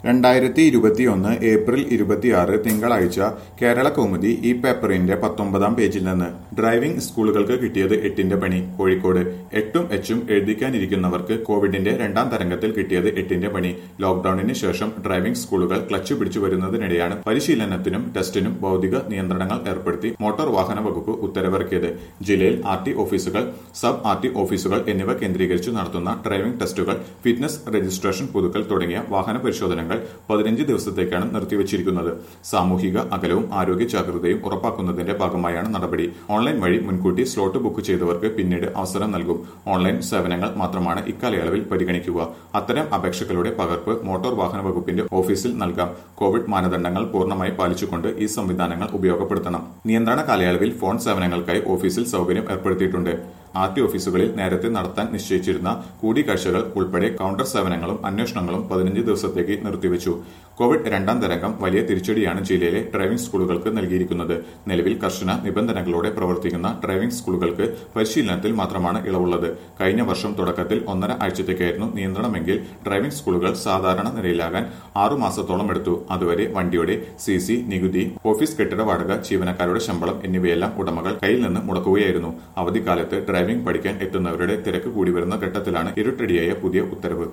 രണ്ടായിരത്തി ഇരുപത്തിയൊന്ന് ഏപ്രിൽ ഇരുപത്തിയാറ് തിങ്കളാഴ്ച കേരള കൗമുദി ഈ പേപ്പറിന്റെ പത്തൊമ്പതാം പേജിൽ നിന്ന് ഡ്രൈവിംഗ് സ്കൂളുകൾക്ക് കിട്ടിയത് എട്ടിന്റെ പണി കോഴിക്കോട് എട്ടും എച്ചും എഴുതിക്കാനിരിക്കുന്നവർക്ക് കോവിഡിന്റെ രണ്ടാം തരംഗത്തിൽ കിട്ടിയത് എട്ടിന്റെ പണി ലോക്ഡൌണിന് ശേഷം ഡ്രൈവിംഗ് സ്കൂളുകൾ ക്ലച്ച് പിടിച്ചു വരുന്നതിനിടെയാണ് പരിശീലനത്തിനും ടെസ്റ്റിനും ഭൗതിക നിയന്ത്രണങ്ങൾ ഏർപ്പെടുത്തി മോട്ടോർ വാഹന വകുപ്പ് ഉത്തരവിറക്കിയത് ജില്ലയിൽ ആർ ടി ഓഫീസുകൾ സബ് ആർ ടി ഓഫീസുകൾ എന്നിവ കേന്ദ്രീകരിച്ച് നടത്തുന്ന ഡ്രൈവിംഗ് ടെസ്റ്റുകൾ ഫിറ്റ്നസ് രജിസ്ട്രേഷൻ പുതുക്കൽ തുടങ്ങിയ വാഹന പരിശോധനകൾ പതിനഞ്ച് ദിവസത്തേക്കാണ് നിർത്തിവച്ചിരിക്കുന്നത് സാമൂഹിക അകലവും ആരോഗ്യ ജാഗ്രതയും ഉറപ്പാക്കുന്നതിന്റെ ഭാഗമായാണ് നടപടി ഓൺലൈൻ വഴി മുൻകൂട്ടി സ്ലോട്ട് ബുക്ക് ചെയ്തവർക്ക് പിന്നീട് അവസരം നൽകും ഓൺലൈൻ സേവനങ്ങൾ മാത്രമാണ് ഇക്കാലയളവിൽ പരിഗണിക്കുക അത്തരം അപേക്ഷകളുടെ പകർപ്പ് മോട്ടോർ വാഹന വകുപ്പിന്റെ ഓഫീസിൽ നൽകാം കോവിഡ് മാനദണ്ഡങ്ങൾ പൂർണ്ണമായി പാലിച്ചുകൊണ്ട് ഈ സംവിധാനങ്ങൾ ഉപയോഗപ്പെടുത്തണം നിയന്ത്രണ കാലയളവിൽ ഫോൺ സേവനങ്ങൾക്കായി ഓഫീസിൽ സൗകര്യം ഏർപ്പെടുത്തിയിട്ടുണ്ട് ആർ ടി ഓഫീസുകളിൽ നേരത്തെ നടത്താൻ നിശ്ചയിച്ചിരുന്ന കൂടിക്കാഴ്ചകൾ ഉൾപ്പെടെ കൌണ്ടർ സേവനങ്ങളും അന്വേഷണങ്ങളും പതിനഞ്ച് ദിവസത്തേക്ക് നിർത്തിവച്ചു കോവിഡ് രണ്ടാം തരംഗം വലിയ തിരിച്ചടിയാണ് ജില്ലയിലെ ഡ്രൈവിംഗ് സ്കൂളുകൾക്ക് നൽകിയിരിക്കുന്നത് നിലവിൽ കർശന നിബന്ധനകളോടെ പ്രവർത്തിക്കുന്ന ഡ്രൈവിംഗ് സ്കൂളുകൾക്ക് പരിശീലനത്തിൽ മാത്രമാണ് ഇളവുള്ളത് കഴിഞ്ഞ വർഷം തുടക്കത്തിൽ ഒന്നര ആഴ്ചത്തേക്കായിരുന്നു നിയന്ത്രണമെങ്കിൽ ഡ്രൈവിംഗ് സ്കൂളുകൾ സാധാരണ നിലയിലാകാൻ ആറു മാസത്തോളം എടുത്തു അതുവരെ വണ്ടിയുടെ സി സി നികുതി ഓഫീസ് കെട്ടിട വാടക ജീവനക്കാരുടെ ശമ്പളം എന്നിവയെല്ലാം ഉടമകൾ കയ്യിൽ നിന്ന് മുടക്കുകയായിരുന്നു അവധിക്കാലത്ത് ഡ്രൈവിംഗ് പഠിക്കാൻ എത്തുന്നവരുടെ തിരക്ക് കൂടി വരുന്ന ഘട്ടത്തിലാണ് ഇരുട്ടടിയായ പുതിയ ഉത്തരവ്